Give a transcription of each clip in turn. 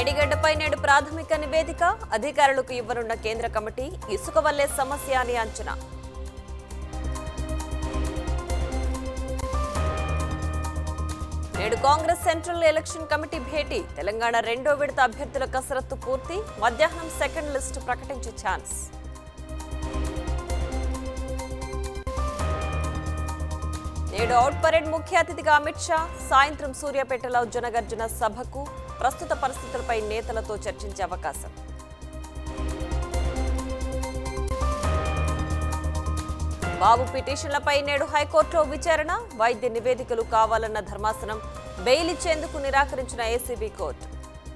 మేడిగడ్డపై నేడు ప్రాథమిక నివేదిక అధికారులకు ఇవ్వనున్న కేంద్ర కమిటీ ఇసుక వల్లే సమస్య అని అంచనా నేడు కాంగ్రెస్ సెంట్రల్ ఎలక్షన్ కమిటీ భేటీ తెలంగాణ రెండో విడత అభ్యర్థుల కసరత్తు పూర్తి మధ్యాహ్నం సెకండ్ లిస్టు ప్రకటించే ఛాన్స్ నేడు అవుట్ పరేడ్ ముఖ్య అతిథిగా అమిత్ షా సాయంత్రం సూర్యాపేటలో జనగర్జన సభకు ప్రస్తుత పరిస్థితులపై నేతలతో చర్చించే అవకాశం బాబు పిటిషన్లపై నేడు హైకోర్టులో విచారణ వైద్య నివేదికలు కావాలన్న ధర్మాసనం బెయిల్ ఇచ్చేందుకు నిరాకరించిన ఏసీబీ కోర్టు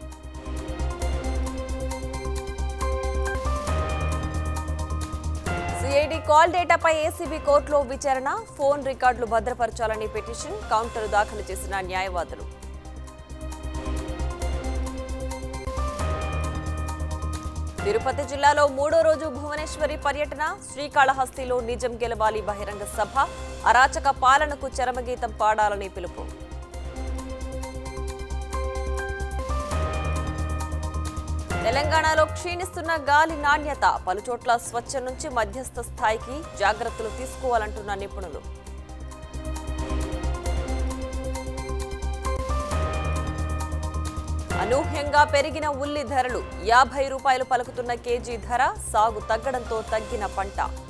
సిఐడి కాల్ డేటాపై ఏసీబీ కోర్టులో విచారణ ఫోన్ రికార్డులు భద్రపరచాలని పిటిషన్ కౌంటర్ దాఖలు చేసిన న్యాయవాదులు తిరుపతి జిల్లాలో మూడో రోజు భువనేశ్వరి పర్యటన శ్రీకాళహస్తిలో నిజం గెలవాలి బహిరంగ సభ అరాచక పాలనకు చరమగీతం పాడాలని పిలుపు తెలంగాణలో క్షీణిస్తున్న గాలి నాణ్యత పలుచోట్ల స్వచ్ఛ నుంచి మధ్యస్థ స్థాయికి జాగ్రత్తలు తీసుకోవాలంటున్న నిపుణులు అనూహ్యంగా పెరిగిన ఉల్లి ధరలు యాభై రూపాయలు పలుకుతున్న కేజీ ధర సాగు తగ్గడంతో తగ్గిన పంట